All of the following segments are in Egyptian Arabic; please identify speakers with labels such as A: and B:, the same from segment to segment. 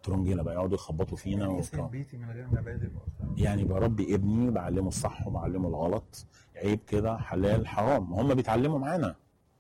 A: ترنجيله بقى يقعدوا يخبطوا فينا
B: يعني
A: وبتاع.
B: اسم بيتي من غير مبادئ وأفكار.
A: يعني بربي ابني بعلمه الصح وبعلمه الغلط عيب كده حلال حرام هم بيتعلموا معانا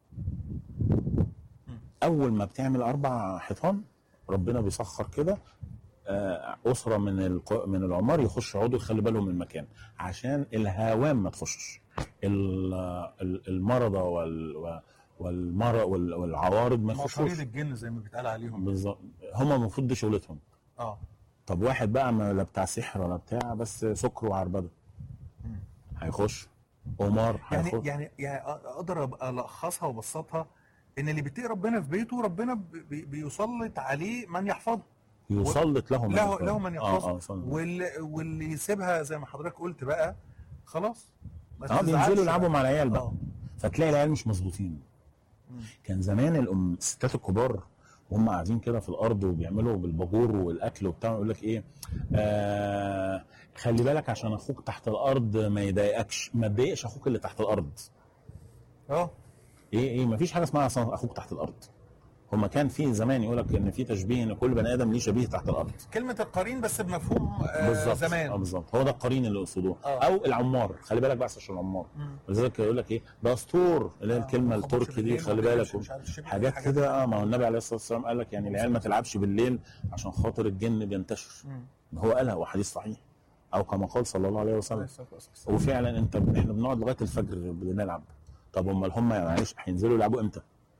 A: اول ما بتعمل اربع حيطان ربنا بيسخر كده آه، اسره من الق- من العمار يخش يقعدوا يخلي بالهم من المكان عشان الهوام ما تخشش ال- ال- المرضى وال والمرض والعوارض ما يخشوش
B: مصاريد الجن زي ما بيتقال عليهم
A: بالظبط هم المفروض دي شغلتهم
B: اه
A: طب واحد بقى ما لا بتاع سحر ولا بتاع بس سكر وعربده هيخش قمار
B: يعني
A: هيخش
B: يعني يعني اقدر ابقى الخصها وابسطها ان اللي بيتقي ربنا في بيته ربنا بي- بيسلط عليه من يحفظه
A: يسلط له من
B: له
A: يحفظه.
B: له من
A: اه اه
B: يحفظه
A: يسلط.
B: واللي, واللي يسيبها زي ما حضرتك قلت بقى خلاص ما
A: اه
B: تزعلش
A: بينزلوا يلعبوا
B: بقى.
A: مع العيال بقى
B: آه.
A: فتلاقي العيال مش مظبوطين كان زمان الام الستات الكبار وهم قاعدين كده في الارض وبيعملوا بالباجور والاكل وبتاع يقول لك ايه آه خلي بالك عشان اخوك تحت الارض ما يضايقكش ما تضايقش اخوك اللي تحت الارض
B: اه
A: ايه ايه ما فيش حاجه اسمها أصلاً اخوك تحت الارض هما كان في زمان يقول لك ان في تشبيه ان كل بني ادم ليه شبيه تحت الارض
B: كلمه القرين بس بمفهوم آه
A: بالظبط اه
B: زمان
A: بالظبط هو ده القرين اللي يقصدوه
B: آه.
A: او العمار خلي بالك بس عشان العمار
B: مم.
A: ولذلك يقول لك ايه ده اسطور اللي هي
B: آه،
A: الكلمه
B: ما تخبطش
A: التركي دي
B: بالليل
A: خلي
B: وما
A: بالك
B: تعملش مش عارف شبه
A: حاجات
B: الحاجات
A: كده اه ما هو النبي عليه الصلاه والسلام قال لك يعني العيال ما تلعبش بالليل عشان خاطر الجن بينتشر
B: مم.
A: هو قالها وحديث صحيح او كما قال صلى الله عليه
B: عليه
A: وسلم
B: الصلاة والسلام.
A: وفعلا انت احنا بنقعد لغايه الفجر بنلعب طب امال هم معلش هينزلوا يلعبوا امتى؟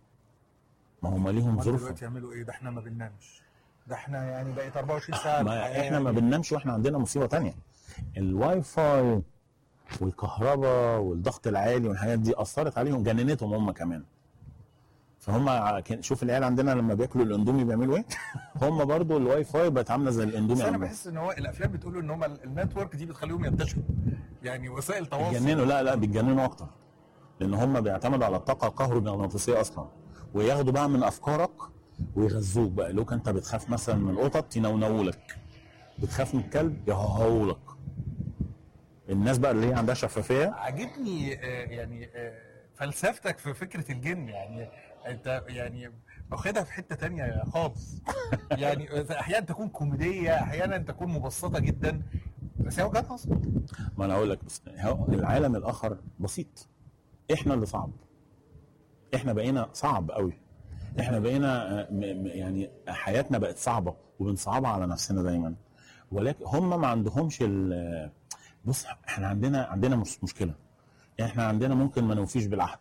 A: ما هم ليهم
B: أمال
A: ظروف
B: دلوقتي يعملوا ايه ده احنا ما بننامش ده احنا يعني بقيت 24 ساعه
A: ما
B: الحياة
A: احنا ما
B: يعني.
A: بننامش واحنا عندنا مصيبه تانية الواي فاي والكهرباء والضغط العالي والحاجات دي اثرت عليهم جننتهم هم كمان فهم ع- كان- شوف العيال عندنا لما بياكلوا الاندومي بيعملوا ايه هم برضو الواي فاي بقت عامله زي
B: بس
A: الاندومي
B: انا
A: عندهم.
B: بحس ان هو الافلام بتقول ان هم النتورك دي بتخليهم ينتشروا يعني وسائل تواصل
A: بيتجننوا لا لا بيتجننوا اكتر لان هم بيعتمدوا على الطاقه الكهرومغناطيسيه اصلا وياخدوا بقى من افكارك ويغذوك بقى لو انت بتخاف مثلا من القطط ينونوا لك بتخاف من الكلب يهوهوا لك الناس بقى اللي هي عندها شفافيه
B: عاجبني آه، يعني آه، فلسفتك في فكره الجن يعني انت يعني واخدها في حته تانية خالص يعني احيانا تكون كوميديه احيانا تكون مبسطه جدا بس هي وجهات نظر
A: ما انا اقول لك بس هو العالم الاخر بسيط احنا اللي صعب احنا بقينا صعب قوي احنا بقينا آه، م- م- يعني حياتنا بقت صعبه وبنصعبها على نفسنا دايما ولكن هم ما عندهمش ال- بص احنا عندنا عندنا مش مشكله احنا عندنا ممكن ما نوفيش بالعهد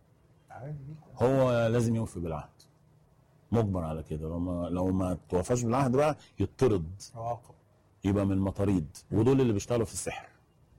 A: هو لازم يوفي بالعهد مجبر على كده لو ما لو ما توفاش بالعهد بقى يطرد
B: عواقب
A: يبقى من المطاريد ودول اللي بيشتغلوا في السحر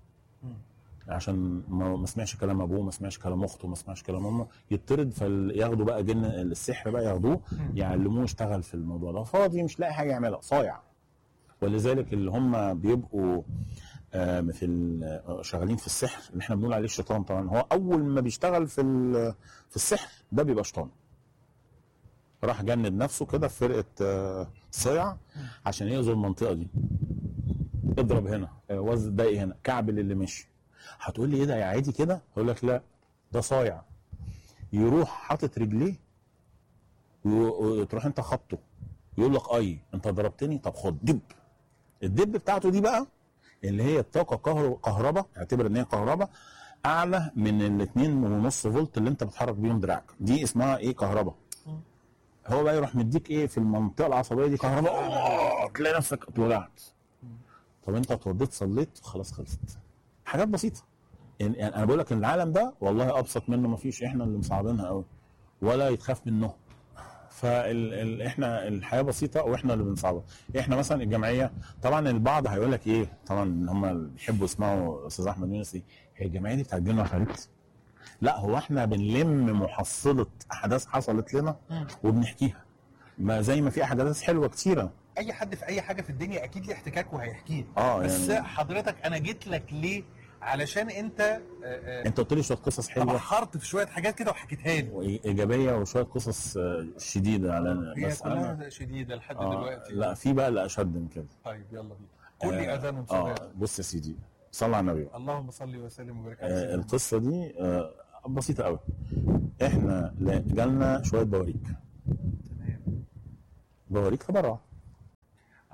A: عشان ما ما سمعش كلام ابوه ما سمعش كلام اخته ما سمعش كلام امه يطرد فياخدوا بقى جن السحر بقى ياخدوه يعلموه يشتغل في الموضوع ده فاضي مش لاقي حاجه يعملها صايع ولذلك اللي هم بيبقوا آه، مثل آه، شغالين في السحر اللي احنا بنقول عليه الشيطان طبعا هو اول ما بيشتغل في ال- في السحر ده بيبقى شيطان راح جند نفسه كده في فرقه آه، صيع عشان يغزو المنطقه دي اضرب هنا آه، وزن ضايق هنا كعبل اللي مشي هتقول لي ايه ده يا عادي كده هقول لك لا ده صايع يروح حاطط رجليه و- وتروح انت خبطه يقول لك اي انت ضربتني طب خد دب الدب بتاعته دي بقى اللي هي الطاقه كهر- كهرباء اعتبر ان هي كهرباء اعلى من الاثنين ونص فولت اللي انت بتحرك بيهم دراعك دي اسمها ايه كهرباء هو بقى يروح مديك ايه في المنطقه العصبيه دي كهرباء أوه، تلاقي نفسك اتولعت طب انت اتوضيت صليت خلاص خلصت حاجات بسيطه يعني يعني انا بقول لك ان العالم ده والله ابسط منه ما فيش احنا اللي مصعبينها قوي ولا يتخاف منه فال ال... احنا الحياه بسيطه واحنا اللي بنصعبها احنا مثلا الجمعيه طبعا البعض هيقول لك ايه طبعا هم اللي بيحبوا يسمعوا استاذ احمد يونس إيه؟ هي الجمعيه دي بتاعت جن وحاجات لا هو احنا بنلم محصله احداث حصلت لنا وبنحكيها ما زي ما في احداث حلوه كتيره
B: اي حد في اي حاجه في الدنيا اكيد ليه احتكاك وهيحكيه
A: اه
B: بس
A: يعني
B: حضرتك انا جيت لك ليه علشان انت آه، آه،
A: انت قلت لي شويه قصص حلوه
B: تبحرت في شويه حاجات كده وحكيتها لي
A: وايجابيه وشويه قصص آه، شديده على
B: هي
A: بس انا
B: كلها شديده لحد
A: آه
B: دلوقتي
A: لا في بقى اللي اشد من كده
B: طيب يلا بينا كل
A: آه،
B: اذان
A: اه
B: وصلاه
A: بص يا سيدي صلى على النبي
B: اللهم صل وسلم وبارك على
A: آه
B: سيدنا
A: القصه دي آه بسيطه قوي احنا لا- جالنا شويه بواريك
B: تمام
A: بواريك تبرع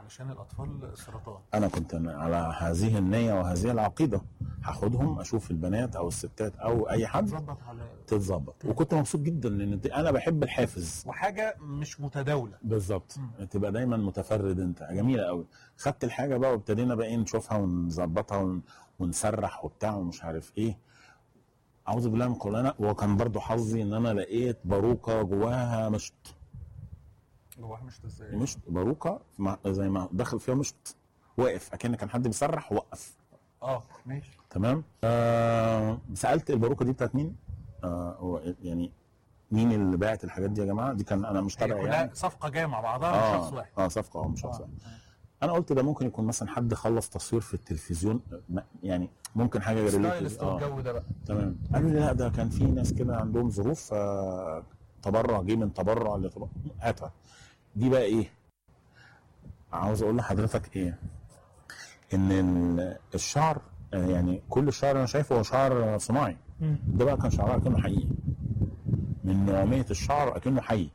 B: علشان الاطفال سرطان
A: انا كنت على هذه النيه وهذه العقيده هاخدهم اشوف البنات او الستات او اي حد
B: تظبط على
A: تتظبط وكنت مبسوط جدا لان دي- انا بحب الحافز
B: وحاجه مش متداوله
A: بالظبط
B: مم.
A: تبقى دايما متفرد انت جميله قوي خدت الحاجه بقى وابتدينا بقى ايه نشوفها ونظبطها ون... ونسرح وبتاع ومش عارف ايه اعوذ بالله من القران وكان برضو حظي ان انا لقيت باروكه جواها مشط
B: هو مش ازاي
A: مشط باروكه مع- زي ما دخل فيها مشط واقف اكن كان حد بيسرح وقف
B: اه ماشي
A: تمام آه سالت الباروكه دي بتاعت مين آه هو يعني مين اللي باعت الحاجات دي يا جماعه دي كان انا مش
B: هي
A: تابع
B: كلها
A: يعني
B: صفقه جايه مع بعضها من شخص
A: اه
B: واحد
A: اه صفقه اه مش شخص
B: آه.
A: واحد انا قلت ده ممكن يكون مثلا حد خلص تصوير في التلفزيون م- يعني ممكن حاجه غير
B: ستايلست
A: اه
B: والجو ده بقى
A: تمام قالوا لي لا ده كان في ناس كده عندهم ظروف آه، تبرع جه من تبرع لتبرع هاتها دي بقى ايه عاوز اقول لحضرتك ايه ان ال- الشعر آه، يعني كل الشعر انا شايفه هو شعر صناعي ده بقى كان شعرها كأنه حقيقي من نوعية الشعر أكنه حي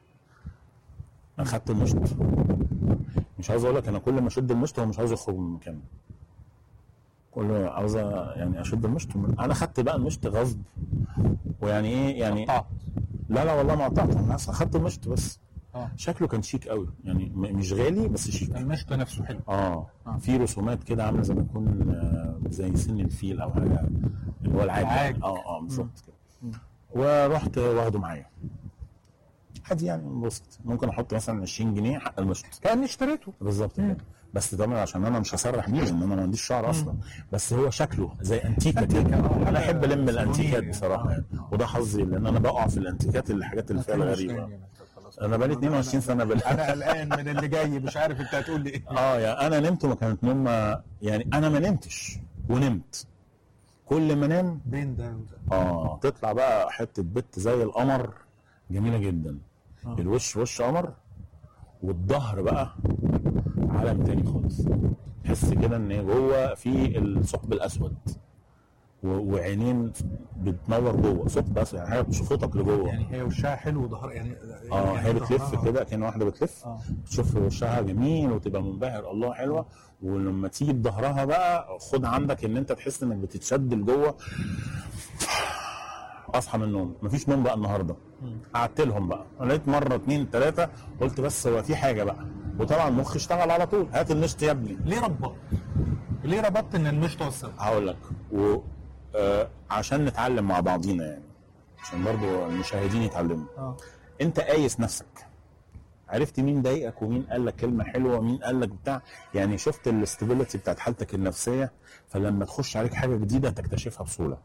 A: أخدت المشط مش عاوز أقول لك أنا كل ما أشد المشط هو مش عاوز يخرج من مكانه كل ما عاوز يعني أشد المشط من... أنا خدت بقى المشط غصب ويعني إيه يعني
B: قطعت
A: لا لا والله ما قطعت أنا أخدت المشط بس
B: اه
A: شكله كان شيك قوي يعني م- مش غالي بس شيك
B: المشط نفسه حلو
A: اه
B: آه.
A: في رسومات كده عامله زي ما يكون آه، زي سن الفيل او حاجه اللي هو العاج
B: العاج.
A: اه اه بالظبط كده
B: مم.
A: ورحت واخده معايا عادي يعني انبسط ممكن احط مثلا 20 جنيه حق المشط
B: كاني اشتريته
A: بالظبط
B: مم.
A: كده بس طبعا عشان انا مش هسرح بيه لان انا ما عنديش شعر اصلا بس هو شكله زي انتيكه
B: أنتيكة،
A: كده
B: آه،
A: انا
B: حاجة
A: احب الم الانتيكات
B: سيرونية.
A: بصراحه يعني
B: آه.
A: وده حظي لان انا بقع في الانتيكات الحاجات اللي فيها الغريبه انا بقالي 22 سنه بال
B: انا قلقان من اللي جاي مش عارف انت هتقول لي ايه
A: اه يا انا نمت وما كانت نوم يعني انا ما نمتش ونمت كل ما انام
B: بين ده وده
A: اه تطلع بقى حته بت زي القمر جميله جدا
B: آه.
A: الوش وش قمر والظهر بقى عالم تاني خالص تحس كده ان جوه في الثقب الاسود و- وعينين بتنور جوه ثقب اسود يعني حاجه بتشفطك لجوه
B: يعني هي وشها حلو وظهر يعني
A: اه
B: يعني
A: هي بتلف
B: ظهرها-
A: كده كأن واحده بتلف
B: اه
A: تشوف وشها جميل وتبقى منبهر الله حلوه ولما تيجي بظهرها بقى خد عندك ان انت تحس انك بتتشد لجوه اصحى من النوم مفيش نوم بقى النهارده
B: مم.
A: قعدت لهم بقى لقيت مره اتنين تلاته قلت بس هو في حاجه بقى وطبعا مخي اشتغل على طول هات النشط يا ابني
B: ليه ربطت؟ ليه ربطت ان المشط هو السبب؟
A: هقول لك و آه عشان نتعلم مع بعضينا يعني عشان برضو المشاهدين يتعلموا
B: اه
A: انت قايس نفسك عرفت مين ضايقك ومين قال لك كلمه حلوه ومين قال لك بتاع يعني شفت الاستابيليتي بتاعت حالتك النفسيه فلما تخش عليك حاجه جديده تكتشفها بسهوله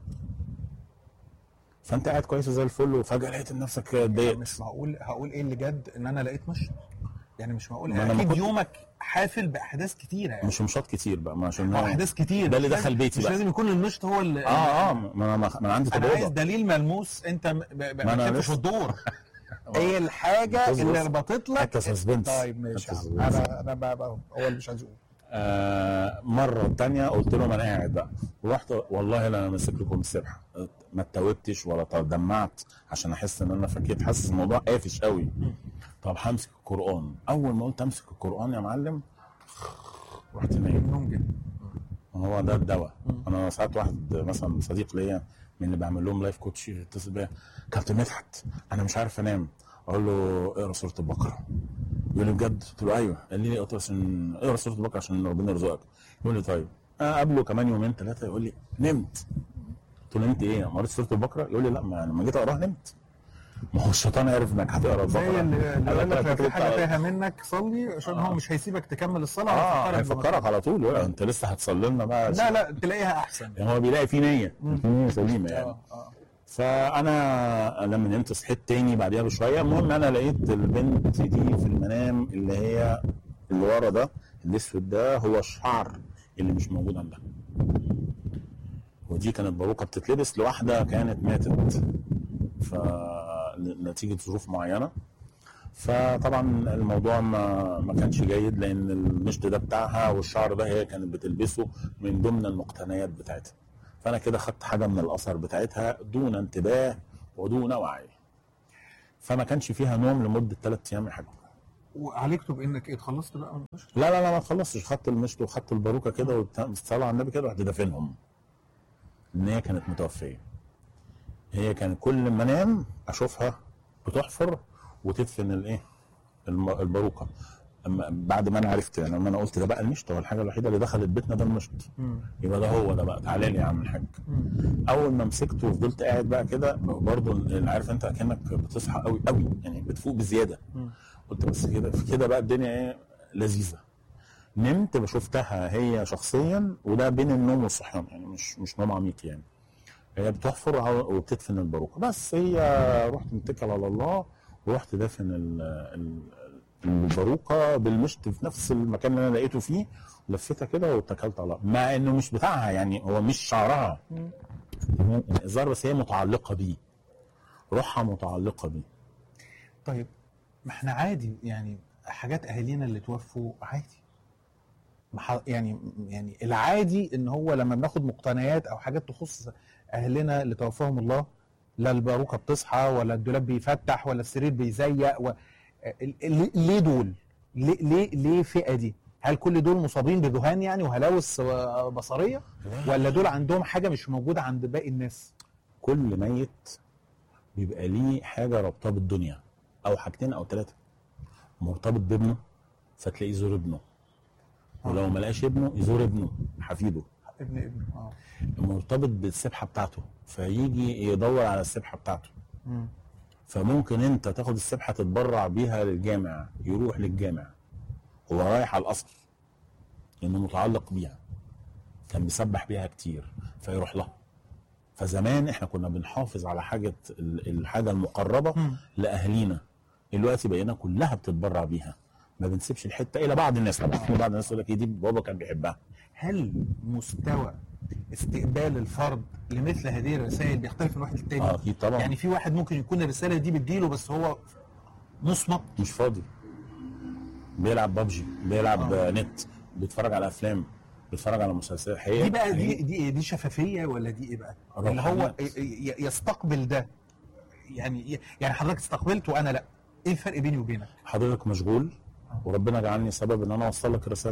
A: فانت قاعد كويس وزي الفل وفجاه لقيت نفسك اتضايقت
B: مش معقول هقول ايه اللي جد ان انا لقيت مشط يعني مش معقول
A: ما أنا ما
B: اكيد
A: كنت-
B: يومك حافل باحداث كتيره يعني
A: مش مشاط كتير بقى ما عشان
B: اه
A: هو-
B: احداث كتير
A: ده اللي
B: مش
A: دخل
B: لازم-
A: بيتي
B: مش
A: بقى.
B: لازم يكون المشط هو اللي
A: اه اه ما انا ما انا عندي
B: انا عايز
A: تجربه
B: دليل ملموس انت م- ب- ب-
A: ما أنا
B: ما تلفش
A: لسه-
B: الدور ايه الحاجه
A: بص-
B: اللي
A: بص.
B: ربطت لك
A: حتة suspense.
B: طيب ماشي
A: حتة
B: يا عم.
A: suspense.
B: انا انا بقى بقى هو اللي مش عايز يقول
A: آه مرة تانية قلت لهم أنا قاعد بقى ورحت والله لا أنا ماسك لكم السبحة ما اتوبتش ولا تدمعت عشان أحس إن أنا فكيت حاسس الموضوع قافش قوي طب همسك القرآن أول ما قلت أمسك القرآن يا معلم رحت نايم
B: النوم جه
A: هو ده الدواء أنا ساعات واحد مثلا صديق ليا من اللي بعمل لهم لايف كوتش يتصل بيا كابتن مدحت أنا مش عارف أنام أقول له اقرا سورة البقرة يقول لي بجد؟ قلت له ايوه قال لي اقرا عشان اقرا سوره البقره عشان ربنا يرزقك يقول لي طيب اقابله كمان يومين ثلاثه يقول لي نمت قلت له نمت ايه؟ ما قريتش سوره البقره؟ يقول لي لا ما لما جيت اقراها نمت ما هو الشيطان عرف انك هتقرا
B: زي
A: البقره
B: اللي اللي
A: قال
B: يقول لك
A: أنا
B: لو
A: كنت
B: في حاجه
A: بتاع-
B: تايهه منك صلي عشان هو مش هيسيبك تكمل الصلاه
A: اه
B: هيفكرك
A: هيفكرك على طول يقول انت لسه هتصلي لنا بقى
B: لا لا تلاقيها احسن
A: يعني هو بيلاقي في نيه في نيه سليمه يعني
B: اه اه
A: فانا لما نمت صحيت تاني بعديها بشويه المهم انا لقيت البنت دي في المنام اللي هي اللي ورا ده الاسود ده هو الشعر اللي مش موجود عندها ودي كانت باروكه بتتلبس لواحده كانت ماتت فنتيجه ظروف معينه فطبعا الموضوع ما ما كانش جيد لان المشط ده بتاعها والشعر ده هي كانت بتلبسه من ضمن المقتنيات بتاعتها فانا كده خدت حاجه من الاثر بتاعتها دون انتباه ودون وعي فما كانش فيها نوم لمده ثلاث ايام يا حاج
B: وعالجته بانك ايه اتخلصت بقى من المشط
A: لا لا لا ما خلصتش خدت المشط وخدت الباروكه كده والصلاه على النبي كده رحت دافنهم ان هي كانت متوفيه هي كان كل ما انام اشوفها بتحفر وتدفن الايه الم- الباروكه اما بعد ما انا عرفت يعني لما انا قلت ده بقى المشط هو الحاجه الوحيده اللي دخلت بيتنا ده المشط يبقى ده هو ده بقى تعالى لي يا عم الحاج اول ما مسكته وفضلت قاعد بقى كده برضه عارف انت كانك بتصحى قوي قوي يعني بتفوق بزياده قلت بس كده في كده بقى الدنيا ايه لذيذه نمت شفتها هي شخصيا وده بين النوم والصحيان يعني مش مش نوم عميق يعني هي بتحفر وع- وبتدفن الباروكه بس هي رحت متكل على الله ورحت دافن ال- ال- الباروكه بالمشط في نفس المكان اللي انا لقيته فيه لفيتها كده واتكلت على الله مع انه مش بتاعها يعني هو مش شعرها الازار بس هي متعلقه بيه روحها متعلقه بيه
B: طيب ما احنا عادي يعني حاجات اهالينا اللي توفوا عادي ما ح- يعني يعني العادي ان هو لما بناخد مقتنيات او حاجات تخص اهلنا اللي توفاهم الله لا الباروكه بتصحى ولا الدولاب بيفتح ولا السرير بيزيق و... ال- ال- ليه دول؟ ليه ليه ليه الفئه دي؟ هل كل دول مصابين بذهان يعني وهلاوس آه، بصريه ولا دول عندهم حاجه مش موجوده عند باقي الناس؟
A: كل ميت بيبقى ليه حاجه رابطه بالدنيا او حاجتين او ثلاثه مرتبط بابنه فتلاقيه يزور ابنه ولو ما لقاش ابنه يزور ابنه حفيده
B: ابن ابن اه
A: مرتبط بالسبحه بتاعته فيجي يدور على السبحه بتاعته
B: مم.
A: فممكن انت تاخد السبحه تتبرع بيها للجامع يروح للجامع هو رايح على الاصل لانه متعلق بيها كان بيسبح بيها كتير فيروح لها فزمان احنا كنا بنحافظ على حاجه ال- الحاجه المقربه
B: مم.
A: لاهالينا دلوقتي بقينا كلها بتتبرع بيها ما بنسيبش الحته الى بعض الناس طبعا في بعض الناس يقول لك إيه دي بابا كان بيحبها
B: هل مستوى استقبال الفرد لمثل هذه الرسائل بيختلف من واحد للتاني؟
A: اه اكيد طبعا
B: يعني في واحد ممكن يكون الرساله دي بتجيله بس هو مصمت
A: مش فاضي بيلعب بابجي بيلعب
B: آه.
A: آه. نت بيتفرج على افلام بيتفرج على مسلسلات هي
B: دي بقى دي
A: هي-
B: دي إيه؟ دي شفافيه ولا دي ايه بقى؟
A: روحانيات.
B: اللي هو ي- ي- يستقبل ده يعني يعني حضرتك استقبلت وانا لا ايه الفرق بيني وبينك؟
A: حضرتك مشغول وربنا جعلني سبب ان انا اوصل لك رساله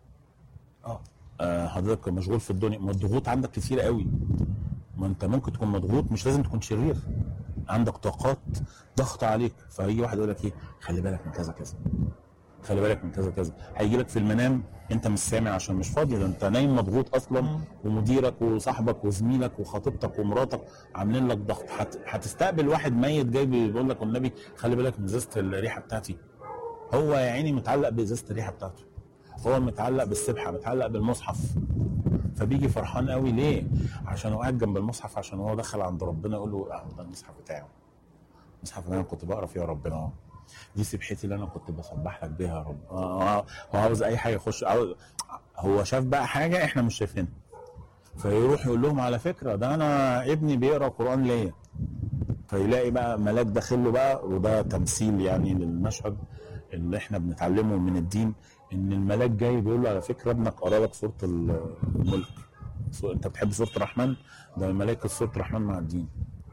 B: اه
A: آه حضرتك مشغول في الدنيا ما الضغوط عندك كتير قوي ما انت ممكن تكون مضغوط مش لازم تكون شرير عندك طاقات ضغط عليك فهيجي واحد يقول لك ايه خلي بالك من كذا كذا خلي بالك من كذا كذا هيجي لك في المنام انت مش سامع عشان مش فاضي ده انت نايم مضغوط اصلا
B: مم.
A: ومديرك وصاحبك وزميلك وخطيبتك ومراتك عاملين لك ضغط هت- هتستقبل واحد ميت جاي بيقول لك والنبي خلي بالك من ازازه الريحه بتاعتي هو يا عيني متعلق بازازه الريحه بتاعته هو متعلق بالسبحه متعلق بالمصحف فبيجي فرحان قوي ليه؟ عشان هو قاعد جنب المصحف عشان هو دخل عند ربنا يقول له اه ده المصحف بتاعه المصحف اللي انا كنت بقرا فيه يا ربنا اهو دي سبحتي اللي انا كنت بسبح لك بيها يا رب آه، آه، هو عاوز اي حاجه يخش عاوز هو شاف بقى حاجه احنا مش شايفينها فيروح يقول لهم على فكره ده انا ابني بيقرا قران ليا فيلاقي بقى ملاك داخل له بقى وده تمثيل يعني للمشهد اللي احنا بنتعلمه من الدين ان الملاك جاي بيقول له على فكره ابنك قرا لك سوره الملك سو- انت بتحب سوره الرحمن ده ملائكه سوره الرحمن مع الدين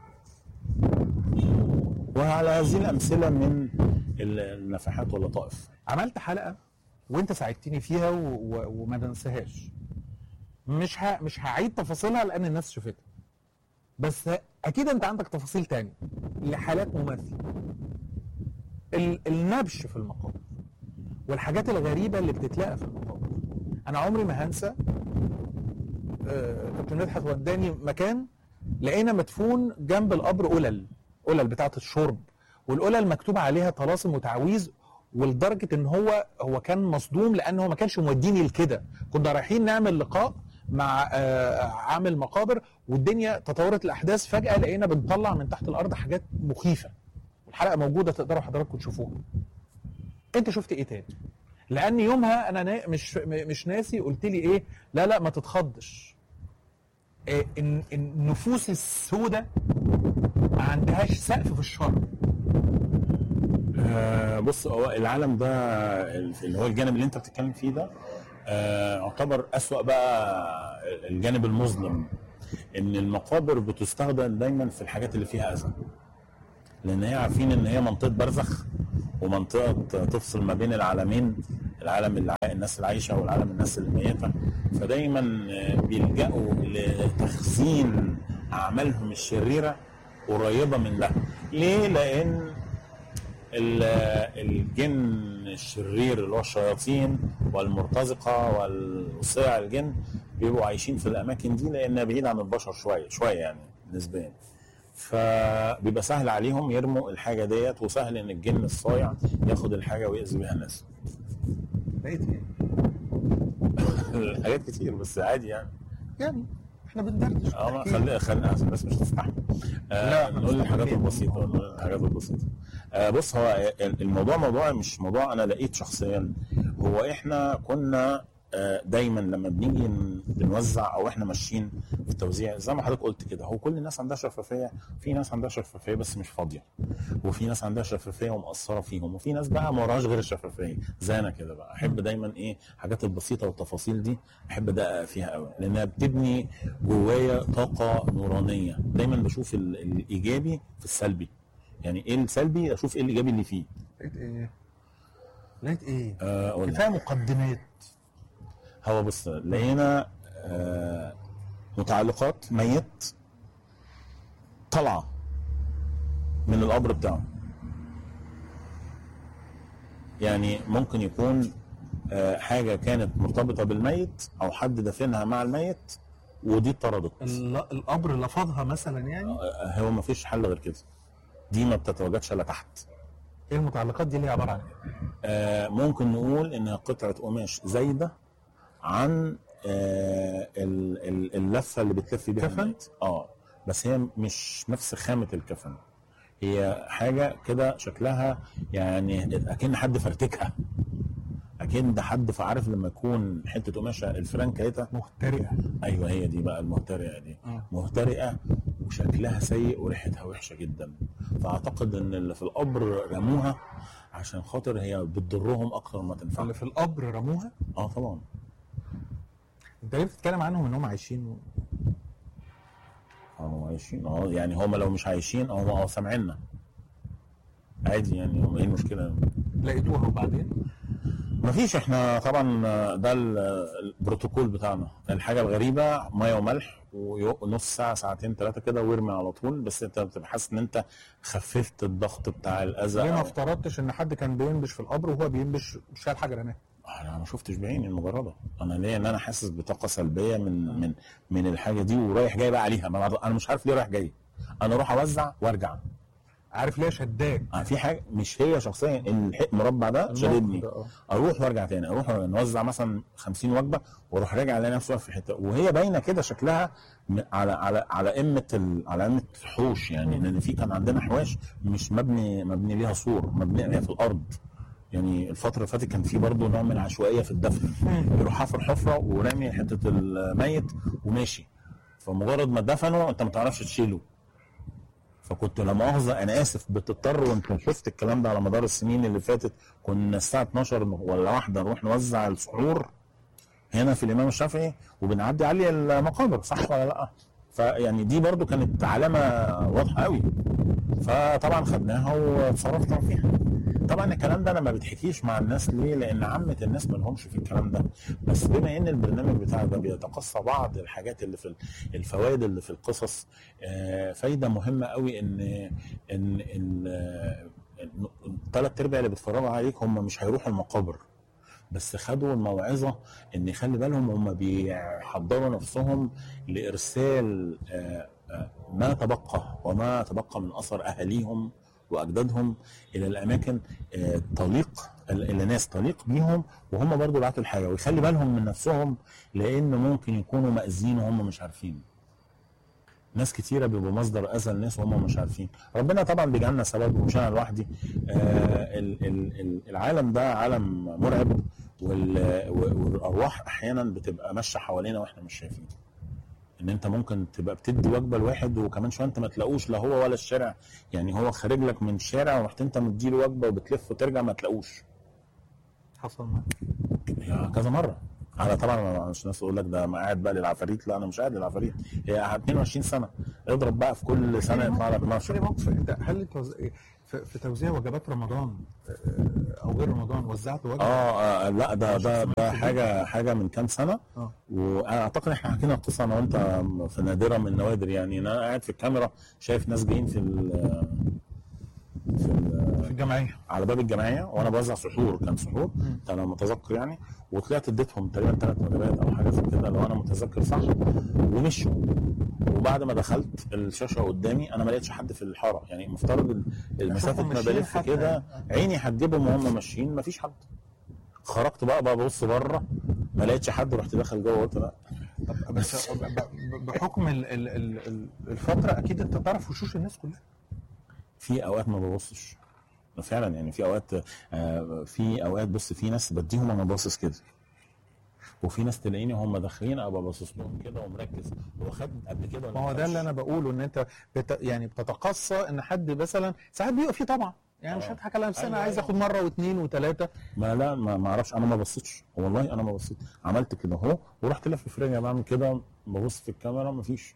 A: وعلى هذه الامثله من ال- النفحات واللطائف
B: عملت حلقه وانت ساعدتني فيها و... و... وما ننساهاش مش ه... مش هعيد تفاصيلها لان الناس شافتها بس اكيد انت عندك تفاصيل تانية لحالات مماثله ال... النبش في المقابر والحاجات الغريبه اللي بتتلاقى في المقابر انا عمري ما هنسى آه، كابتن مدحت وداني مكان لقينا مدفون جنب القبر قلل قلل بتاعه الشرب والقلل مكتوب عليها طلاسم وتعويذ ولدرجه ان هو هو كان مصدوم لان هو ما كانش موديني لكده كنا رايحين نعمل لقاء مع آه، عامل مقابر والدنيا تطورت الاحداث فجاه لقينا بنطلع من تحت الارض حاجات مخيفه الحلقه موجوده تقدروا حضراتكم تشوفوها انت شفت ايه تاني لان يومها انا نا... مش م- مش ناسي قلت لي ايه لا لا ما تتخضش إيه إن إن النفوس السوداء ما عندهاش سقف في الشر
A: آه بص هو العالم ده اللي هو الجانب اللي انت بتتكلم فيه ده آه، يعتبر أسوأ بقى الجانب المظلم ان المقابر بتستخدم دايما في الحاجات اللي فيها اذى لان هي عارفين ان هي منطقه برزخ ومنطقه تفصل ما بين العالمين العالم الع... الناس العايشه والعالم الناس الميته فدايما آه، بيلجأوا لتخزين اعمالهم الشريره قريبه من ده ليه لان ال- الجن الشرير اللي هو الشياطين والمرتزقه والصيع الجن بيبقوا عايشين في الاماكن دي لانها بعيد عن البشر شويه شويه يعني نسبيا فبيبقى سهل عليهم يرموا الحاجه ديت وسهل ان الجن الصايع ياخد الحاجه ويأذي بيها الناس
B: لقيت ايه؟
A: حاجات كتير بس عادي يعني
B: يعني احنا بندردش
A: اه ما
B: بنحكي.
A: خلي خلي عشان الناس مش تستحمل
B: لا،
A: آه
B: احنا
A: نقول الحاجات
B: مستحملين.
A: البسيطه نقول الحاجات البسيطه آه بص هو الموضوع موضوع مش موضوع انا لقيت شخصيا هو احنا كنا آه، دايما لما بنيجي ن- بنوزع او احنا ماشيين في التوزيع زي ما حضرتك قلت كده هو كل الناس عندها شفافيه في ناس عندها شفافيه بس مش فاضيه وفي ناس عندها شفافيه ومقصره فيهم وفي ناس بقى ما وراهاش غير الشفافيه زي انا كده بقى احب دايما ايه الحاجات البسيطه والتفاصيل دي احب ادقق فيها قوي لانها بتبني جوايا طاقه نورانيه دايما بشوف ال- الايجابي في السلبي يعني ايه السلبي اشوف ايه الايجابي اللي فيه
B: لقيت ايه؟ لقيت ايه؟
A: آه، أقول لك.
B: كفايه مقدمات
A: هو بص لقينا آه، متعلقات ميت طالعه من القبر بتاعه يعني ممكن يكون آه، حاجه كانت مرتبطه بالميت او حد دفنها مع الميت ودي اتطردت
B: ال- القبر لفظها مثلا يعني
A: آه، هو ما فيش حل غير كده دي ما بتتواجدش الا تحت
B: ايه المتعلقات دي اللي هي عباره عن ايه؟
A: آه، ممكن نقول انها قطعه قماش زايده عن آه، ال- ال- اللفه اللي بتلف بيها
B: كفن؟
A: الميت. اه بس هي مش نفس خامه الكفن هي حاجه كده شكلها يعني اكن حد فرتكها اكن ده حد عارف لما يكون حته قماشه الفرنكايتا
B: مخترئه
A: ايوه هي دي بقى المهترئه دي
B: آه.
A: مهترئه وشكلها سيء وريحتها وحشه جدا فاعتقد ان اللي في القبر رموها عشان خاطر هي بتضرهم اكتر ما
B: اللي
A: تنفعهم
B: في القبر رموها
A: اه طبعا
B: انت ليه بتتكلم عنهم ان هم عايشين و...
A: هم عايشين اه يعني هم لو مش عايشين هم اه سامعيننا عادي يعني هم ايه المشكله
B: لقيتوها وبعدين
A: مفيش احنا طبعا ده ال- البروتوكول بتاعنا الحاجه الغريبه ميه وملح ونص ساعه ساعتين ثلاثه كده وارمي على طول بس انت بتبقى حاسس ان انت خففت الضغط بتاع الاذى
B: ليه ما
A: أو-
B: افترضتش ان حد كان بينبش في القبر وهو بينبش شال حاجه رماها
A: انا ما شفتش بعيني المجرده انا ليه ان انا حاسس بطاقه سلبيه من من من الحاجه دي ورايح جاي بقى عليها ما أنا- انا مش عارف ليه رايح جاي انا اروح اوزع وارجع
B: عارف ليه شداك
A: أنا في حاجه مش هي شخصيا الح- المربع ده شددني
B: ده، آه.
A: اروح وارجع تاني اروح نوزع مثلا 50 وجبه واروح راجع الاقي نفسي واقف في حته وهي باينه كده شكلها م- على على على قمه ال... على قمه حوش يعني لان في كان عندنا حواش مش مبني مبني ليها سور مبني في الارض يعني الفتره اللي فاتت كان في برضه نوع من العشوائيه في الدفن يروح حافر حفره ورامي حته الميت وماشي فمجرد ما دفنه انت ما تعرفش تشيله فكنت لا مؤاخذه انا اسف بتضطر وانت شفت الكلام ده على مدار السنين اللي فاتت كنا الساعه 12 ولا واحده نروح نوزع السحور هنا في الامام الشافعي وبنعدي عليه المقابر صح ولا لا؟ فيعني دي برضو كانت علامه واضحه قوي فطبعا خدناها وتصرفنا فيها طبعا الكلام ده انا ما بتحكيش مع الناس ليه لان عامه الناس ما لهمش في الكلام ده بس بما ان البرنامج بتاعك ده بيتقصى بعض الحاجات اللي في الفوائد اللي في القصص آه، فايده مهمه قوي ان ان الثلاث ارباع اللي بيتفرجوا عليك هم مش هيروحوا المقابر بس خدوا الموعظه ان يخلي بالهم هم بيحضروا نفسهم لارسال آه، آه، ما تبقى وما تبقى من اثر اهاليهم واجدادهم الى الاماكن آه، تليق الى ناس تليق بيهم وهم برضو بعتوا الحاجه ويخلي بالهم من نفسهم لان ممكن يكونوا مأذين وهم مش عارفين ناس كتيره بيبقوا مصدر اذى الناس وهم مش عارفين ربنا طبعا بيجعلنا سبب ومش انا لوحدي آه ال- ال- ال- العالم ده عالم مرعب وال- والارواح احيانا بتبقى ماشيه حوالينا واحنا مش شايفين ان انت ممكن تبقى بتدي وجبه لواحد وكمان شويه انت ما تلاقوش لا هو ولا الشارع يعني هو خارج لك من الشارع ورحت انت مديله وجبه وبتلف وترجع ما تلاقوش
B: حصل معاك
A: يا كذا مره انا طبعا مش ناس اقول لك ده ما قاعد بقى للعفاريت لا انا مش قاعد للعفاريت هي 22 سنه اضرب بقى في كل سنه يطلع لك 12
B: موقف انت هل انت وز... في في توزيع وجبات رمضان آه، او غير رمضان وزعت وجبه
A: اه آه، لا ده ده ده حاجه حاجه من كام سنه
B: اه
A: واعتقد احنا حكينا القصه انا وانت في نادره من النوادر يعني إن انا قاعد في الكاميرا شايف ناس جايين في ال في ال
B: في الجمعيه
A: على باب الجمعيه وانا بوزع سحور كان سحور انا متذكر يعني وطلعت اديتهم تقريبا ثلاث وجبات او حاجه زي كده لو انا متذكر صح ومشوا وبعد ما دخلت الشاشه قدامي انا ما لقيتش حد في الحاره يعني المفترض ال- المسافه ما
B: ماشيين
A: بلف
B: حتى.
A: كده عيني هتجيبهم وهم ماشيين ما فيش حد خرجت بقى بقى ببص بره ما لقيتش حد رحت داخل جوه قلت لا
B: طب بس ب- ب- بحكم ال- ال- ال- ال- الفتره اكيد انت تعرف وشوش الناس كلها
A: في اوقات ما ببصش فعلا يعني في اوقات آه، في اوقات بص في ناس بديهم وانا باصص كده وفي ناس تلاقيني هم داخلين ابقى باصص لهم كده ومركز هو خد قبل كده ولا
B: ما هو ده اللي انا بقوله ان انت بت يعني بتتقصى ان حد مثلا ساعات بيبقى فيه طبعا يعني مش
A: آه.
B: هضحك على نفسي انا
A: أيوة،
B: عايز
A: أيوة.
B: اخد مره واثنين وثلاثه
A: ما لا ما ما اعرفش انا ما بصيتش والله انا ما بصيت عملت كده اهو ورحت لف في رجلي بعمل كده ببص في الكاميرا ما فيش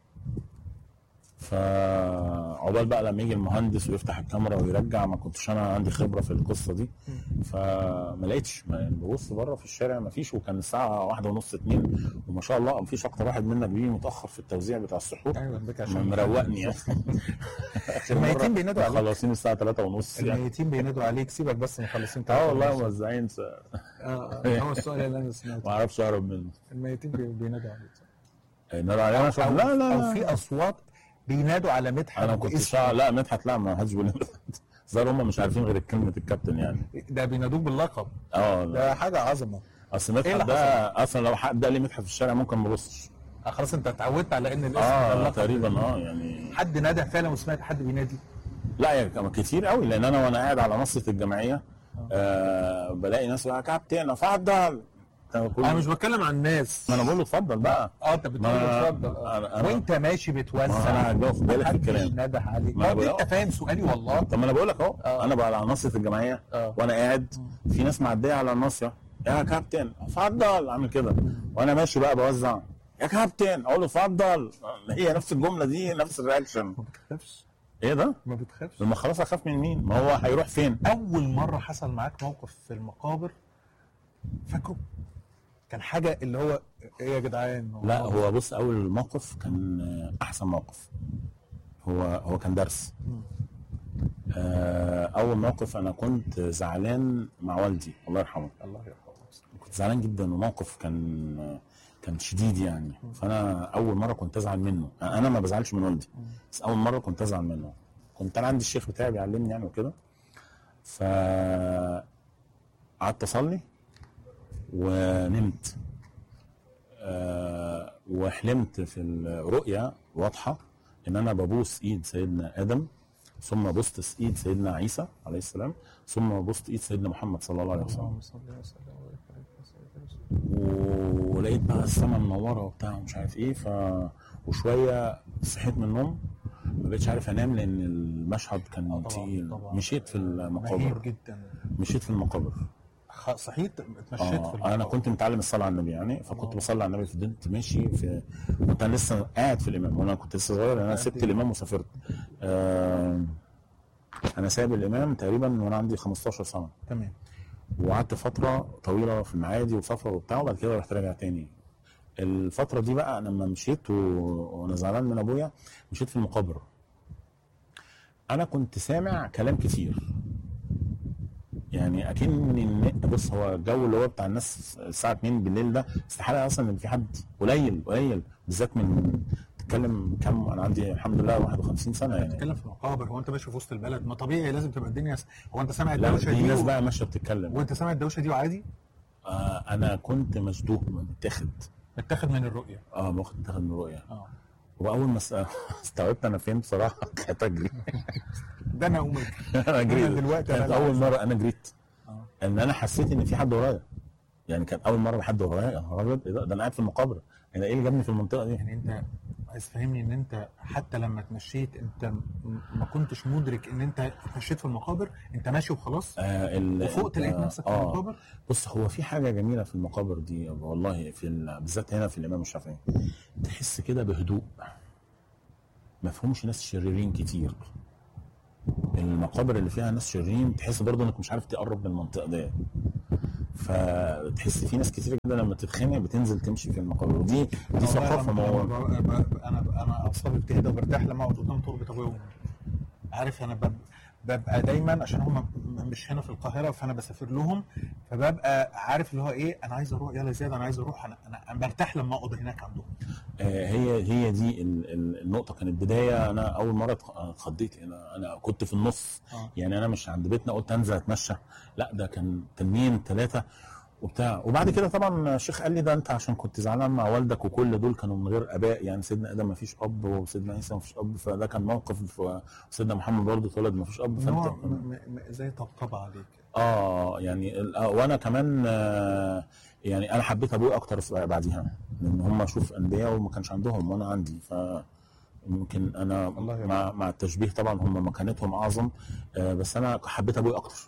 A: فعقبال بقى لما يجي المهندس ويفتح الكاميرا ويرجع ما كنتش انا عندي خبره في القصه دي فما لقيتش ما يعني ببص بره في الشارع ما فيش وكان الساعه واحدة ونص اتنين وما شاء الله ما فيش اكتر واحد منك بيجي متاخر في التوزيع بتاع السحور
B: ايوه بك
A: مروقني يعني
B: الميتين بينادوا عليك
A: خلصين الساعه 3 ونص يعني
B: الميتين بينادوا عليك سيبك بس مخلصين
A: اه والله
B: اه
A: موزعين س-
B: هو السؤال اللي انا
A: ما
B: سمعته
A: اعرفش اهرب منه
B: الميتين بي- بينادوا عليك
A: نار علينا
B: او,
A: لا لا
B: أو
A: لا
B: في اصوات بينادوا على مدحت
A: انا كنت
B: باسمه.
A: شا... لا مدحت لا ما حدش بيقول لي مدحت ظهر هم مش عارفين غير كلمه الكابتن يعني
B: ده بينادوك باللقب
A: اه لا.
B: ده حاجه عظمه
A: اصل
B: إيه
A: مدحت
B: اللي
A: ده اصلا لو حد قال لي مدحت في الشارع ممكن ما ابصش
B: آه، خلاص انت اتعودت على ان الاسم ده
A: اه
B: اللقب
A: تقريبا اه يعني
B: حد نادى فعلا وسمعت حد بينادي
A: لا يعني كان كتير قوي لان انا وانا قاعد على منصه الجمعيه آه بلاقي ناس يقول يا كابتن اتفضل أنا بقول-
B: انا مش بتكلم عن الناس
A: ما انا بقول له اتفضل بقى
B: اه انت بتقول
A: ما-
B: له اتفضل
A: أنا-
B: آه.
A: أنا-
B: وانت ماشي
A: ما
B: بتوزع
A: انا هجاوب بالك في
B: محدش
A: الكلام
B: نده عليك
A: ما أنا
B: طب
A: بقول-
B: انت فاهم سؤالي والله
A: طب ما انا بقول لك اهو
B: آه.
A: انا بقى على منصه الجمعيه
B: اه
A: وانا قاعد في ناس معديه على الناصيه يا كابتن اتفضل اعمل كده وانا ماشي بقى بوزع يا كابتن اقول له اتفضل هي نفس الجمله دي نفس الرياكشن
B: ما بتخافش
A: ايه ده؟
B: ما بتخافش
A: لما خلاص اخاف من مين؟ ما هو هيروح فين؟
B: اول مره حصل معاك موقف في المقابر فاكره كان حاجه اللي هو ايه يا جدعان
A: لا هو بص اول موقف كان احسن موقف هو هو كان درس
B: مم.
A: آه، اول موقف انا كنت زعلان مع والدي الله يرحمه
B: الله يرحمه
A: كنت زعلان جدا وموقف كان كان شديد يعني فانا اول مره كنت ازعل منه انا ما بزعلش من والدي بس اول مره كنت ازعل منه كنت انا عندي الشيخ بتاعي بيعلمني يعني وكده ف قعدت اصلي ونمت آه، وحلمت في الرؤيا واضحه ان انا ببوس ايد سيدنا ادم ثم بوست ايد سيدنا عيسى عليه السلام ثم بوست ايد سيدنا محمد صلى الله عليه وسلم
B: اللهم صل وسلم وبارك عليك وسلم وسلم.
A: ولقيت بقى السما منوره وبتاع ومش عارف ايه ف وشويه صحيت من النوم ما بقتش عارف انام لان المشهد كان
B: طبعاً،
A: تقيل
B: طبعاً.
A: مشيت في
B: مهيب
A: المقابر
B: جدا
A: مشيت في المقابر
B: خ- صحيت اتمشيت في
A: آه انا كنت متعلم الصلاه على النبي يعني فكنت بصلي على النبي فضلت ماشي في كنت انا لسه قاعد في الامام وانا كنت لسه صغير انا سبت الامام وسافرت آه انا سايب الامام تقريبا وانا عندي 15 سنه
B: تمام
A: وقعدت فتره طويله في المعادي وسفر وبتاع وبعد كده رحت راجع تاني الفتره دي بقى أنا لما مشيت و... وانا زعلان من ابويا مشيت في المقابر انا كنت سامع كلام كتير يعني اكن بص هو الجو اللي هو بتاع الناس الساعه 2 بالليل ده استحاله اصلا ان في حد قليل قليل بالذات من تتكلم كم انا عندي الحمد لله 51 سنه يعني
B: بتتكلم في المقابر هو انت ماشي في وسط البلد ما طبيعي لازم تبقى الدنيا س... هو انت سامع
A: لا
B: الدوشه
A: دي
B: دي
A: ناس
B: و...
A: بقى ماشيه بتتكلم
B: وانت سامع الدوشه دي وعادي
A: آه انا كنت مشدوه متاخد
B: متاخد من الرؤيه
A: اه واخد متاخد من الرؤيه
B: اه
A: واول ما است- استوعبت انا فين بصراحه كانت اجري
B: ده انا امي
A: انا جريت
B: أنا دلوقتي أنا
A: كانت
B: اللي
A: اول مره انا جريت
B: اه
A: ان انا حسيت ان في حد ورايا يعني كان اول مره حد ورايا يا نهار ابيض إيه ده ده انا قاعد في المقابر انا ايه اللي جابني في المنطقه دي
B: يعني انت عايز تفهمني ان انت حتى لما اتمشيت انت م- ما كنتش مدرك ان انت اتمشيت في المقابر انت ماشي وخلاص
A: آه ال-
B: وفوقت لقيت
A: آه،
B: نفسك في
A: آه.
B: المقابر
A: بص هو في حاجه جميله في المقابر دي والله في ال- بالذات هنا في الامام الشافعي تحس كده بهدوء ما فيهمش ناس شريرين كتير المقابر اللي فيها ناس شريرين تحس برضه انك مش عارف تقرب من المنطقه دي فتحس في ناس كتير جدا لما تتخانق بتنزل تمشي في المقابر ودي دي
B: والله
A: ثقافه
B: أنا-
A: مو...
B: أنا ب- انا انا اعصابي بتهدى وبرتاح لما اقعد قدام تربه ابويا وامي عارف انا بب- ببقى دايما عشان هم مش هنا في القاهره فانا بسافر لهم فببقى عارف اللي هو ايه انا عايز اروح يلا زياد انا عايز اروح انا انا أنا برتاح لما اقعد هناك عندهم
A: آه، هي هي دي ال- ال- النقطه كانت بدايه انا اول مره اتخ- اتخضيت انا انا كنت في النص
B: آه.
A: يعني انا مش عند بيتنا قلت انزل اتمشى لا ده كان تنين ثلاثه وبتاع وبعد كده طبعا الشيخ قال لي ده انت عشان كنت زعلان مع والدك وكل دول كانوا من غير اباء يعني سيدنا ادم ما فيش اب وسيدنا عيسى ما فيش اب فده كان موقف وسيدنا محمد برضه اتولد ما فيش اب
B: إن هو
A: فانت
B: م- م- م- زي طبطبه عليك
A: اه يعني ال- آه، وانا كمان آه، يعني انا حبيت ابويا اكتر في- بعديها لان هم اشوف انبياء وما كانش عندهم وانا عندي ف يمكن انا
B: الله يرحمه.
A: مع, مع التشبيه طبعا هم مكانتهم اعظم آه، بس انا حبيت ابويا اكتر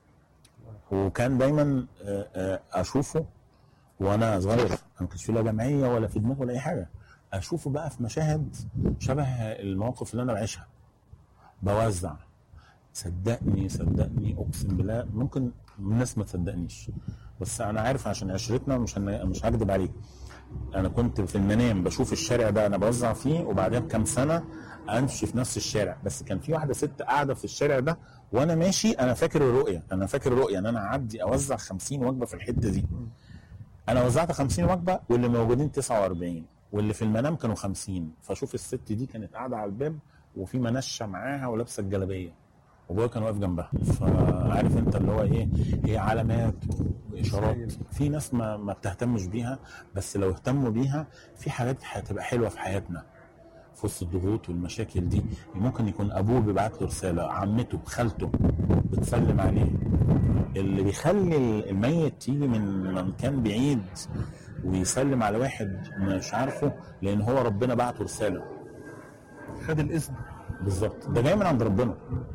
A: وكان دايما آه، آه، اشوفه وانا صغير ما كانش في لا جمعيه ولا في دماغي ولا اي حاجه اشوفه بقى في مشاهد شبه المواقف اللي انا بعيشها بوزع صدقني صدقني اقسم بالله ممكن الناس ما تصدقنيش بس انا عارف عشان عشرتنا مش هن... مش هكدب عليك انا كنت في المنام بشوف الشارع ده انا بوزع فيه وبعدها بكام سنه امشي في نفس الشارع بس كان في واحده ست قاعده في الشارع ده وانا ماشي انا فاكر الرؤيه انا فاكر الرؤيه ان انا اعدي اوزع 50 وجبه في الحته دي انا وزعت 50 وجبه واللي موجودين 49 واللي في المنام كانوا 50 فشوف الست دي كانت قاعده على الباب وفي منشه معاها ولابسه الجلابيه وابويا كان واقف جنبها فعارف انت اللي هو ايه هي علامات واشارات في ناس ما ما بتهتمش بيها بس لو اهتموا بيها في حاجات هتبقى حلوه في حياتنا في وسط الضغوط والمشاكل دي ممكن يكون ابوه بيبعت له رساله عمته خالته بتسلم عليه اللي بيخلي الميت يجي من مكان بعيد ويسلم على واحد مش عارفه لان هو ربنا بعته رساله
B: خد الاذن
A: بالظبط ده جاي من عند ربنا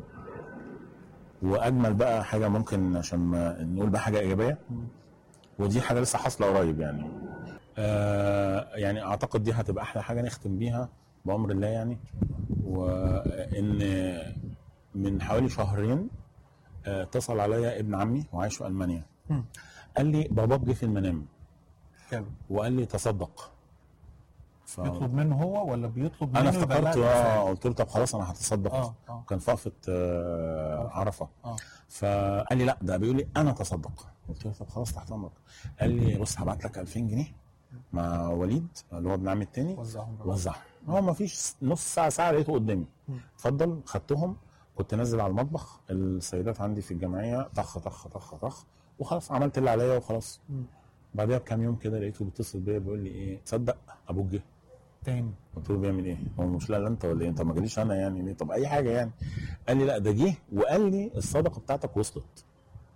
A: واجمل بقى حاجه ممكن عشان ما نقول بقى حاجه ايجابيه ودي حاجه لسه حاصله قريب يعني آه يعني اعتقد دي هتبقى احلى حاجه نختم بيها بامر الله يعني وان من حوالي شهرين آه، اتصل عليا ابن عمي وعايش في المانيا
B: مم.
A: قال لي باباك جه في المنام
B: حلو
A: وقال لي تصدق ف...
B: بيطلب منه هو ولا بيطلب منه
A: انا
B: يبقى
A: افتكرت
B: لا،
A: اه قلت له طب خلاص انا هتصدق
B: اه اه
A: كان في وقفه آه، عرفه
B: اه
A: فقال لي لا ده بيقول لي انا تصدق قلت له طب خلاص تحت امرك قال لي بص هبعت لك 2000 جنيه مع وليد اللي هو ابن عمي التاني
B: وزعهم بقى.
A: وزعهم هو ما فيش نص ساعه ساعه لقيته قدامي
B: مم.
A: اتفضل خدتهم كنت نازل على المطبخ السيدات عندي في الجمعيه طخ طخ طخ طخ وخلاص عملت اللي عليا وخلاص
B: مم.
A: بعدها بكام يوم كده لقيته بيتصل بيا بيقول لي ايه تصدق ابوك جه
B: تاني
A: قلت له بيعمل ايه؟ هو مش لا انت ولا ايه؟ انت ما جاليش انا يعني ليه؟ طب اي حاجه يعني. قال لي لا ده جه وقال لي الصدقه بتاعتك وصلت.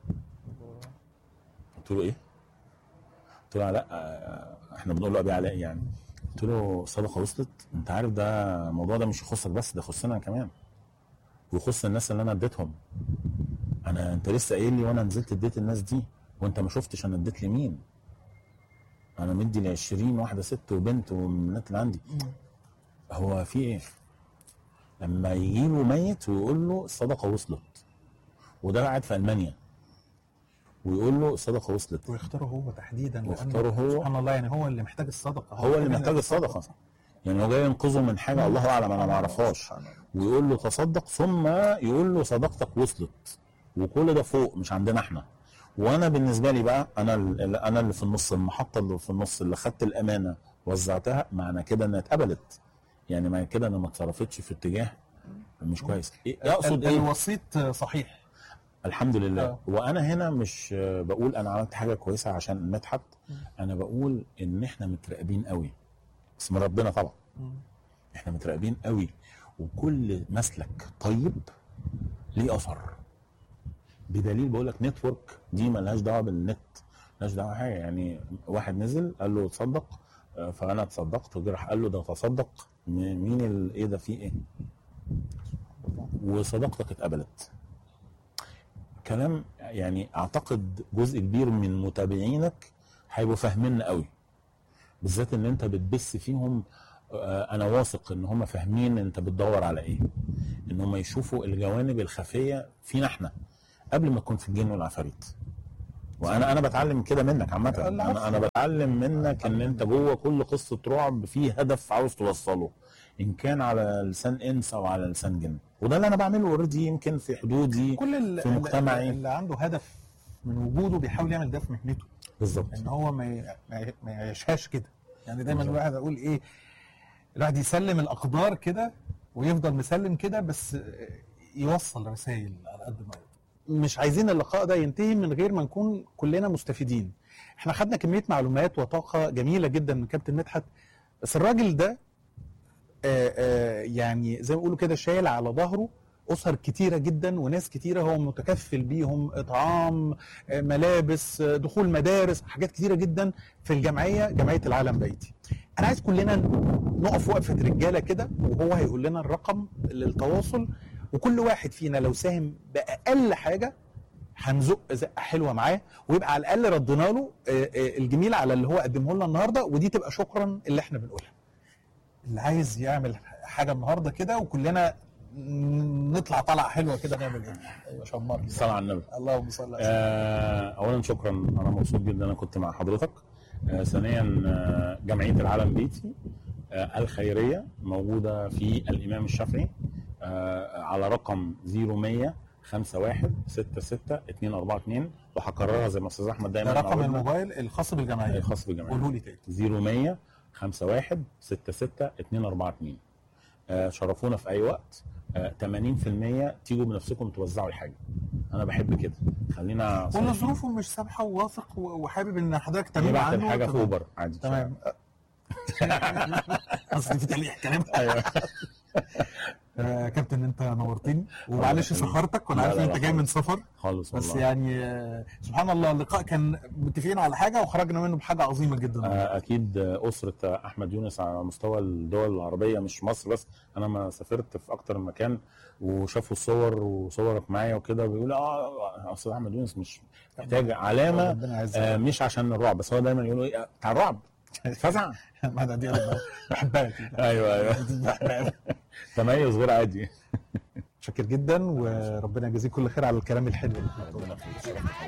A: قلت له ايه؟ قلت له لا آه، احنا بنقول له ابي علاء يعني. قلت له الصدقه وصلت؟ انت عارف ده الموضوع ده مش يخصك بس ده يخصنا أنا كمان. ويخص الناس اللي انا اديتهم. انا انت لسه قايل لي وانا نزلت اديت الناس دي وانت ما شفتش انا اديت لمين. انا مدي ل 20 واحده ست وبنت ومن الناس اللي عندي. هو في ايه؟ لما يجي له ميت ويقول له الصدقه وصلت وده قاعد في المانيا ويقول له الصدقه وصلت
B: ويختاره هو تحديدا لأنه
A: واختاره هو.
B: سبحان الله يعني هو اللي محتاج الصدقه
A: هو اللي محتاج الصدقه يعني هو جاي ينقذه من حاجه الله اعلم انا ما اعرفهاش
B: سبحان الله.
A: ويقول له تصدق ثم يقول له صدقتك وصلت وكل ده فوق مش عندنا احنا وانا بالنسبه لي بقى انا ال- انا اللي في النص المحطه اللي في النص اللي خدت الامانه وزعتها معنى كده انها اتقبلت يعني معنى كده انها ما اتصرفتش في اتجاه مش كويس إيه يقصد
B: ال-
A: ايه
B: الوسيط صحيح
A: الحمد لله
B: آه.
A: وانا هنا مش آه، بقول انا عملت حاجه كويسه عشان مدحت انا بقول ان احنا متراقبين قوي بس من ربنا طبعا احنا متراقبين قوي وكل مسلك طيب ليه اثر بدليل بقول لك نتورك دي ملهاش دعوه بالنت ملهاش دعوه حاجه يعني واحد نزل قال له تصدق آه، فانا تصدقت وجه راح قال له ده تصدق م- مين ال- ايه ده فيه ايه وصدقتك اتقبلت كلام يعني اعتقد جزء كبير من متابعينك هيبقوا فاهمين قوي بالذات ان انت بتبث فيهم آه، انا واثق ان هم فاهمين انت بتدور على ايه ان هم يشوفوا الجوانب الخفيه فينا احنا قبل ما تكون في الجن والعفاريت وانا انا بتعلم كده منك عامه
B: العفو.
A: انا انا بتعلم منك ان انت جوه كل قصه رعب في هدف عاوز توصله ان كان على لسان انس او على لسان جن وده اللي انا بعمله اوريدي يمكن في حدودي
B: كل ال-
A: في مجتمعي.
B: اللي عنده هدف من وجوده بيحاول يعمل ده في مهنته
A: بالظبط
B: ان هو ما ي- ما ي- ما يعيشهاش كده يعني دايما
A: بالظبط.
B: الواحد اقول ايه الواحد يسلم الاقدار كده ويفضل مسلم كده بس يوصل رسائل على قد ما يقدر مش عايزين اللقاء ده ينتهي من غير ما نكون كلنا مستفيدين احنا خدنا كميه معلومات وطاقه جميله جدا من كابتن مدحت بس الراجل ده آه، آه، يعني زي ما بيقولوا كده شايل على ظهره اسر كتيره جدا وناس كتيره هو متكفل بيهم اطعام آه، ملابس آه، دخول مدارس حاجات كتيره جدا في الجمعيه جمعيه العالم بيتي انا عايز كلنا نقف وقفه رجاله كده وهو هيقول لنا الرقم للتواصل وكل واحد فينا لو ساهم باقل حاجه هنزق زقه حلوه معاه ويبقى على الاقل ردينا له آه، آه، الجميل على اللي هو قدمه لنا النهارده ودي تبقى شكرا اللي احنا بنقولها اللي عايز يعمل حاجه النهارده كده وكلنا ن- نطلع طلعه حلوه كده نعمل ايه؟ ايوه شمرني
A: الصلاه على النبي
B: اللهم صل على سيدنا
A: آه، اولا شكرا انا مبسوط جدا انا كنت مع حضرتك آه، ثانيا آه، جمعيه العالم بيتي آه، الخيريه موجوده في الامام الشافعي آه، على رقم 0100 51 66 242 وهكررها زي ما استاذ احمد
B: ده
A: دايما
B: رقم
A: معودنا.
B: الموبايل الخاص بالجمعيه
A: الخاص بالجمعيه
B: قولوا لي تاني
A: 0100 51 66 242 آه، شرفونا في اي وقت آه، 80% تيجوا بنفسكم توزعوا الحاجه انا بحب كده خلينا
B: واللي ظروفه مش سامحه وواثق و- وحابب ان حضرتك تمام
A: يبعت
B: عنه
A: الحاجه في
B: تمام.
A: اوبر عادي
B: تمام قصدي في تلقيح كلام
A: ايوه
B: آه، كابتن انت نورتني ومعلش سهرتك وانا
A: لا،
B: عارف
A: لا،
B: ان
A: لا
B: انت جاي
A: خالص.
B: من سفر
A: خالص
B: بس
A: والله
B: يعني آه، سبحان الله اللقاء كان متفقين على حاجه وخرجنا منه بحاجه عظيمه جدا
A: آه، اكيد آه، اسره آه، احمد يونس على مستوى الدول العربيه مش مصر بس انا ما سافرت في اكتر من مكان وشافوا الصور وصورك معايا وكده بيقولوا اه اصل احمد يونس مش محتاج علامه
B: ربنا يعزك
A: آه، مش عشان الرعب بس هو دايما يقولوا ايه آه، بتاع الرعب فزع
B: ما ده دي أنا بحبها كده.
A: ايوه ايوه
B: بحبها.
A: تميز غير عادي
B: شاكر جدا وربنا يجازيك كل خير على الكلام الحلو اللي
A: ربنا يخليك